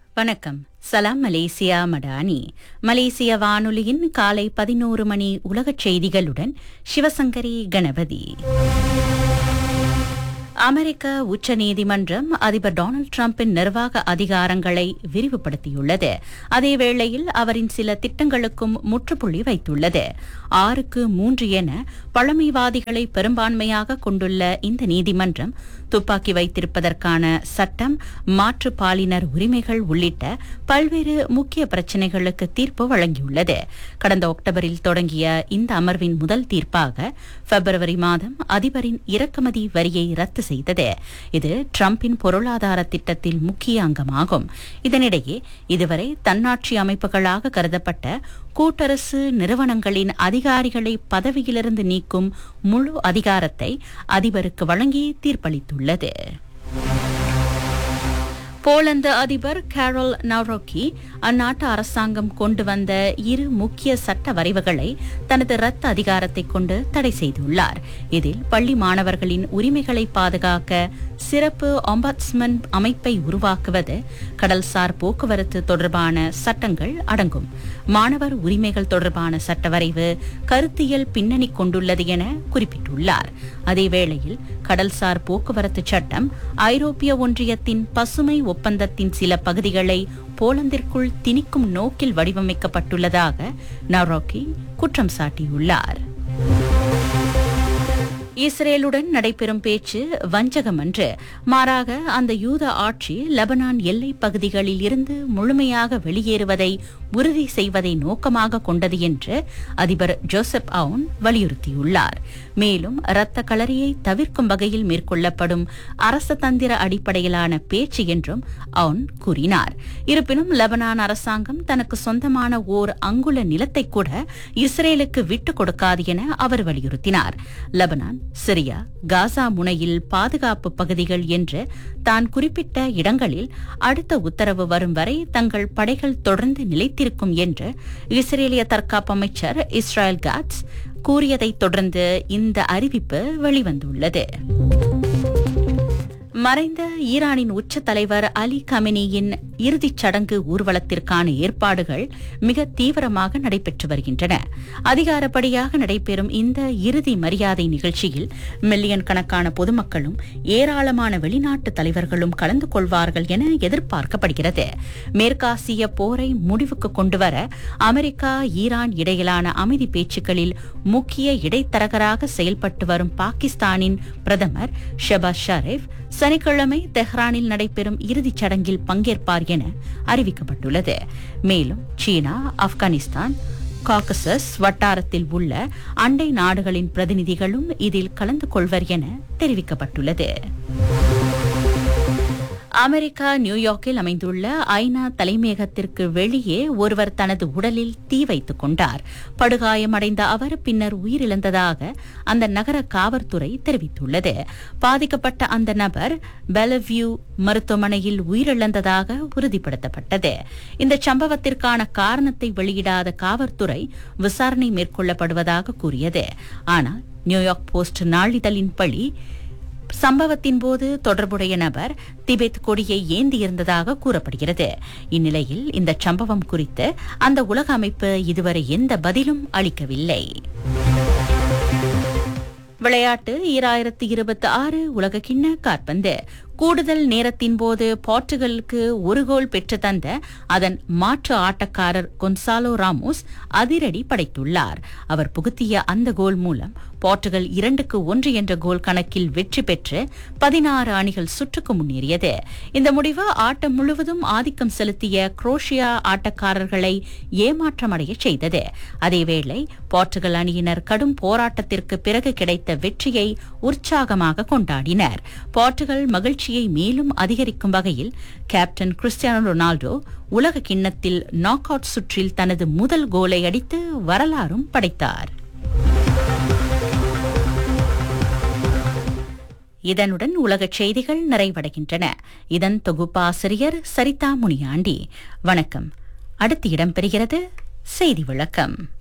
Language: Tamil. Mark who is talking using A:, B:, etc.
A: வணக்கம் சலாம் மலேசியா மடானி மலேசிய வானொலியின் காலை பதினோரு மணி உலகச் செய்திகளுடன் சிவசங்கரி கணபதி அமெரிக்க உச்சநீதிமன்றம் அதிபர் டொனால்டு டிரம்பின் நிர்வாக அதிகாரங்களை விரிவுபடுத்தியுள்ளது அதேவேளையில் அவரின் சில திட்டங்களுக்கும் முற்றுப்புள்ளி வைத்துள்ளது ஆறுக்கு மூன்று என பழமைவாதிகளை பெரும்பான்மையாக கொண்டுள்ள இந்த நீதிமன்றம் துப்பாக்கி வைத்திருப்பதற்கான சட்டம் மாற்று பாலினர் உரிமைகள் உள்ளிட்ட பல்வேறு முக்கிய பிரச்சினைகளுக்கு தீர்ப்பு வழங்கியுள்ளது கடந்த அக்டோபரில் தொடங்கிய இந்த அமர்வின் முதல் தீர்ப்பாக பிப்ரவரி மாதம் அதிபரின் இறக்குமதி வரியை ரத்து செய்தது இது டிரம்பின் பொருளாதார திட்டத்தில் முக்கிய அங்கமாகும் இதனிடையே இதுவரை தன்னாட்சி அமைப்புகளாக கருதப்பட்ட கூட்டரசு நிறுவனங்களின் அதிகாரிகளை பதவியிலிருந்து நீக்கும் முழு அதிகாரத்தை அதிபருக்கு வழங்கி தீர்ப்பளித்துள்ளது போலந்து அதிபர் கேரோல் நவ்ரோக்கி அந்நாட்டு அரசாங்கம் கொண்டு வந்த இரு முக்கிய சட்ட வரைவுகளை தனது ரத்த அதிகாரத்தை கொண்டு தடை செய்துள்ளார் இதில் பள்ளி மாணவர்களின் உரிமைகளை பாதுகாக்க சிறப்பு ஒம்பட்ஸ்மன் அமைப்பை உருவாக்குவது கடல்சார் போக்குவரத்து தொடர்பான சட்டங்கள் அடங்கும் மாணவர் உரிமைகள் தொடர்பான சட்ட வரைவு கருத்தியல் பின்னணி கொண்டுள்ளது என குறிப்பிட்டுள்ளார் அதேவேளையில் கடல்சார் போக்குவரத்து சட்டம் ஐரோப்பிய ஒன்றியத்தின் பசுமை ஒப்பந்தத்தின் சில பகுதிகளை போலந்திற்குள் திணிக்கும் நோக்கில் வடிவமைக்கப்பட்டுள்ளதாக நரோக்கி குற்றம் சாட்டியுள்ளார் இஸ்ரேலுடன் நடைபெறும் பேச்சு வஞ்சகம் என்று மாறாக அந்த யூத ஆட்சி லெபனான் எல்லைப் பகுதிகளில் இருந்து முழுமையாக வெளியேறுவதை உறுதி செய்வதை நோக்கமாக கொண்டது என்று அதிபர் ஜோசப் அவுன் வலியுறுத்தியுள்ளார் மேலும் இரத்த களரியை தவிர்க்கும் வகையில் மேற்கொள்ளப்படும் அரச தந்திர அடிப்படையிலான பேச்சு என்றும் அவுன் கூறினார் இருப்பினும் லெபனான் அரசாங்கம் தனக்கு சொந்தமான ஓர் அங்குல நிலத்தை கூட இஸ்ரேலுக்கு விட்டுக் கொடுக்காது என அவர் வலியுறுத்தினார் லெபனான் சிரியா காசா முனையில் பாதுகாப்பு பகுதிகள் என்று தான் குறிப்பிட்ட இடங்களில் அடுத்த உத்தரவு வரும் வரை தங்கள் படைகள் தொடர்ந்து நிலைத்திருக்கும் என்று இஸ்ரேலிய தற்காப்பு அமைச்சர் இஸ்ராயல் காட்ஸ் கூறியதைத் தொடர்ந்து இந்த அறிவிப்பு வெளிவந்துள்ளது மறைந்த ஈரானின் உச்ச தலைவர் அலி கமினியின் இறுதிச் சடங்கு ஊர்வலத்திற்கான ஏற்பாடுகள் மிக தீவிரமாக நடைபெற்று வருகின்றன அதிகாரப்படியாக நடைபெறும் இந்த இறுதி மரியாதை நிகழ்ச்சியில் மில்லியன் கணக்கான பொதுமக்களும் ஏராளமான வெளிநாட்டு தலைவர்களும் கலந்து கொள்வார்கள் என எதிர்பார்க்கப்படுகிறது மேற்காசிய போரை முடிவுக்கு கொண்டுவர அமெரிக்கா ஈரான் இடையிலான அமைதி பேச்சுக்களில் முக்கிய இடைத்தரகராக செயல்பட்டு வரும் பாகிஸ்தானின் பிரதமர் ஷெபாஸ் ஷரீப் சனிக்கிழமை தெஹ்ரானில் நடைபெறும் இறுதிச் சடங்கில் பங்கேற்பார் என அறிவிக்கப்பட்டுள்ளது மேலும் சீனா ஆப்கானிஸ்தான் காக்கசஸ் வட்டாரத்தில் உள்ள அண்டை நாடுகளின் பிரதிநிதிகளும் இதில் கலந்து கொள்வர் என தெரிவிக்கப்பட்டுள்ளது அமெரிக்கா நியூயார்க்கில் அமைந்துள்ள ஐநா தலைமையகத்திற்கு வெளியே ஒருவர் தனது உடலில் தீ வைத்துக் கொண்டார் படுகாயமடைந்த அவர் பின்னர் உயிரிழந்ததாக அந்த நகர காவல்துறை தெரிவித்துள்ளது பாதிக்கப்பட்ட அந்த நபர் பெலவியூ மருத்துவமனையில் உயிரிழந்ததாக உறுதிப்படுத்தப்பட்டது இந்த சம்பவத்திற்கான காரணத்தை வெளியிடாத காவல்துறை விசாரணை மேற்கொள்ளப்படுவதாக கூறியது ஆனால் நியூயார்க் போஸ்ட் நாளிதழின்படி சம்பவத்தின் போது தொடர்புடைய நபர் திபெத் கொடியை ஏந்தியிருந்ததாக கூறப்படுகிறது இந்நிலையில் இந்த சம்பவம் குறித்து அந்த உலக அமைப்பு இதுவரை எந்த பதிலும் அளிக்கவில்லை விளையாட்டு ஈராயிரத்தி இருபத்தி ஆறு உலகக்கிண்ண காற்பந்து கூடுதல் நேரத்தின் போது போர்ச்சுகலுக்கு ஒரு கோல் பெற்று தந்த அதன் மாற்று ஆட்டக்காரர் கொன்சாலோ ராமோஸ் அதிரடி படைத்துள்ளார் அவர் புகுத்திய அந்த கோல் மூலம் போர்ச்சுகல் இரண்டுக்கு ஒன்று என்ற கோல் கணக்கில் வெற்றி பெற்று பதினாறு அணிகள் சுற்றுக்கு முன்னேறியது இந்த முடிவு ஆட்டம் முழுவதும் ஆதிக்கம் செலுத்திய குரோஷியா ஆட்டக்காரர்களை ஏமாற்றமடைய செய்தது அதேவேளை போர்ச்சுகல் அணியினர் கடும் போராட்டத்திற்கு பிறகு கிடைத்த வெற்றியை உற்சாகமாக கொண்டாடினர் போர்ச்சுகல் மகிழ்ச்சியை மேலும் அதிகரிக்கும் வகையில் கேப்டன் கிறிஸ்டியானோ ரொனால்டோ உலக கிண்ணத்தில் நாக் அவுட் சுற்றில் தனது முதல் கோலை அடித்து வரலாறும் படைத்தார் இதனுடன் உலகச் செய்திகள் நிறைவடைகின்றன இதன் தொகுப்பாசிரியர் சரிதா முனியாண்டி வணக்கம் அடுத்து இடம்பெறுகிறது செய்தி விளக்கம்